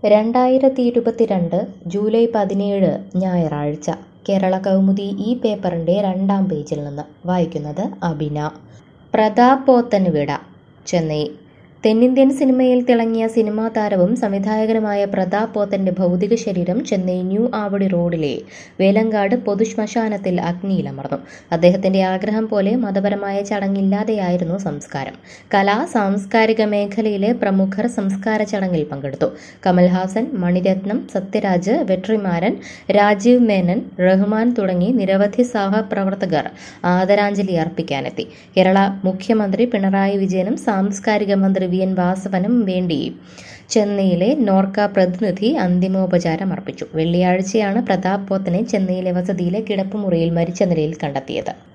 രണ്ടായിരത്തി ഇരുപത്തിരണ്ട് ജൂലൈ പതിനേഴ് ഞായറാഴ്ച കേരള കൗമുദി ഈ പേപ്പറിൻ്റെ രണ്ടാം പേജിൽ നിന്ന് വായിക്കുന്നത് അബിന പ്രതാപ് പോത്തന് വിട ചെന്നൈ തെന്നിന്ത്യൻ സിനിമയിൽ തിളങ്ങിയ സിനിമാ താരവും സംവിധായകനുമായ പ്രതാപ് പോത്തന്റെ ഭൗതിക ശരീരം ചെന്നൈ ന്യൂ ആവടി റോഡിലെ വേലങ്കാട് പൊതുശ്മശാനത്തിൽ അഗ്നിയിലമർന്നു അദ്ദേഹത്തിന്റെ ആഗ്രഹം പോലെ മതപരമായ ചടങ്ങില്ലാതെയായിരുന്നു സംസ്കാരം കലാ സാംസ്കാരിക മേഖലയിലെ പ്രമുഖർ സംസ്കാര ചടങ്ങിൽ പങ്കെടുത്തു കമൽഹാസൻ മണിരത്നം സത്യരാജ് വെട്രിമാരൻ രാജീവ് മേനൻ റഹ്മാൻ തുടങ്ങി നിരവധി സഹപ്രവർത്തകർ ആദരാഞ്ജലി അർപ്പിക്കാനെത്തി കേരള മുഖ്യമന്ത്രി പിണറായി വിജയനും സാംസ്കാരിക മന്ത്രി വി എൻ വാസവനും വേണ്ടി ചെന്നൈയിലെ നോർക്ക പ്രതിനിധി അന്തിമോപചാരം അർപ്പിച്ചു വെള്ളിയാഴ്ചയാണ് പ്രതാപ് പോത്തനെ ചെന്നൈയിലെ വസതിയിലെ കിടപ്പുമുറിയിൽ മരിച്ച നിലയിൽ കണ്ടെത്തിയത്